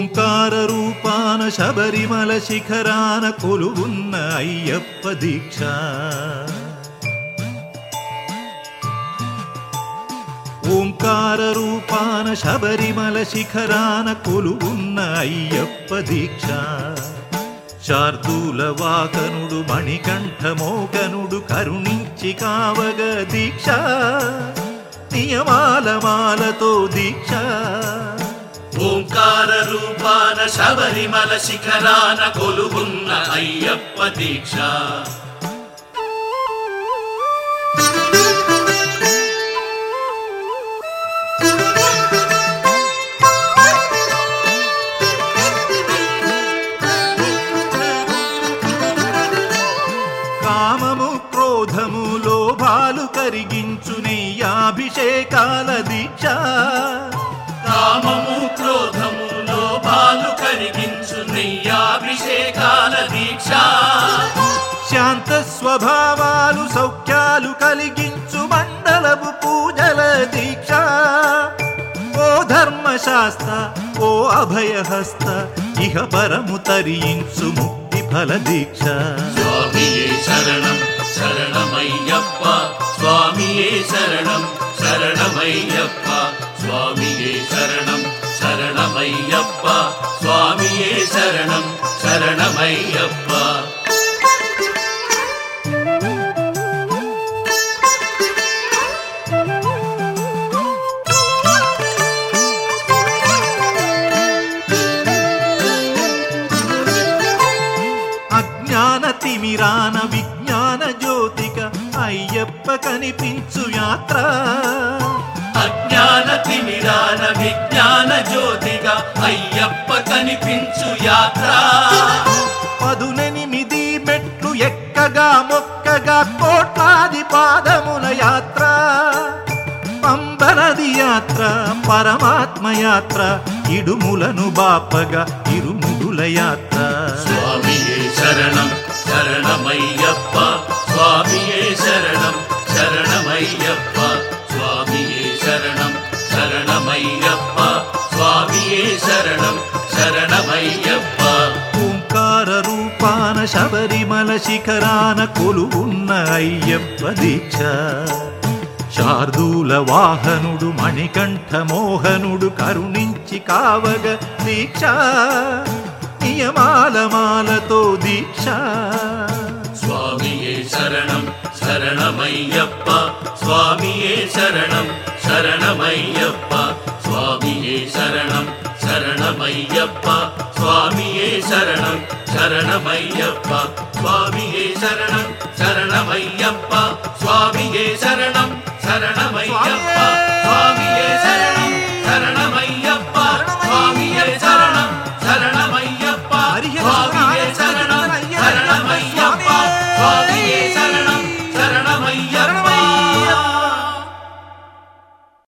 ఓంకార రూపాన శబరిమల శిఖరాన కొలువున్న అయ్యప్ప దీక్ష ఓంకార రూపాన శబరిమల శిఖరాన కొలువున్న అయ్యప్ప దీక్ష శార్దూల వాకనుడు మణికంఠమోకనుడు కరుణించి కావగ దీక్ష నియమాల మాలతో దీక్ష ఓంకార రూపాన శబరిమల శిఖరాన కొలువున్న అయ్యప్ప దీక్ష కామము క్రోధము లోభాలు కరిగించు నెయ్యాభిషేకాల దీక్ష కామము క్రోధము లోభాలు కరిగించు నెయ్యాభిషేకాల దీక్ష శాంత స్వభావాలు సౌఖ్యాలు కలిగించు మండలపు పూజల దీక్ష ఓ ధర్మశాస్త్ర ఓ అభయహస్త ఇహ పరము తరించు ముక్తి ఫల దీక్ష స్వామియే శరణం శరణమయ్యప్ప స్వామియే శరణం శరణమయ్యప్ప స్వామియే శరణం శరణమయ్యప్ప స్వామియే శరణం శరణమయ్యప్ప అజ్ఞాన తిమిరాన విజ్ఞాన జ్యోతిక అయ్యప్ప కనిపించు యాత్ర అజ్ఞాన తిమిరాన విజ్ఞాన జ్యోతిగా అయ్యప్ప కనిపించు యాత్ర పదునెనిమిది మెట్లు ఎక్కగా మొక్కగా కోట్లాది పాదముల యాత్ర పంబనది యాత్ర పరమాత్మ యాత్ర ఇడుములను బాపగా ఇరుముడుల యాత్ర స్వామియే శరణం శరణమయ్యప్ప స్వామియే శరణం శరణమయ్యప్ప స్వామియే శరణం శరణమయ్యప్ప స్వామియే శరణం శరణమయ్యప్ప ఓంకార రూపాన శబరిమల శిఖరాన కొలువున్న అయ్యప్ప దీక్ష శార్దూల వాహనుడు మణికంఠ మోహనుడు కరుణించి కావగ దీక్ష నియమాల మాలతో దీక్ష స్వామియే శరణం శరణమయ్యప్ప స్వామియే శరణం శరణమయ్యప్ప స్వామియే శరణం శరణమయ్యప్ప స్వామియే శరణం శరణమయ్యప్ప స్వామియే శరణం శరణమయ్యప్ప స్వామియే శరణం శరణమయ్యప్ప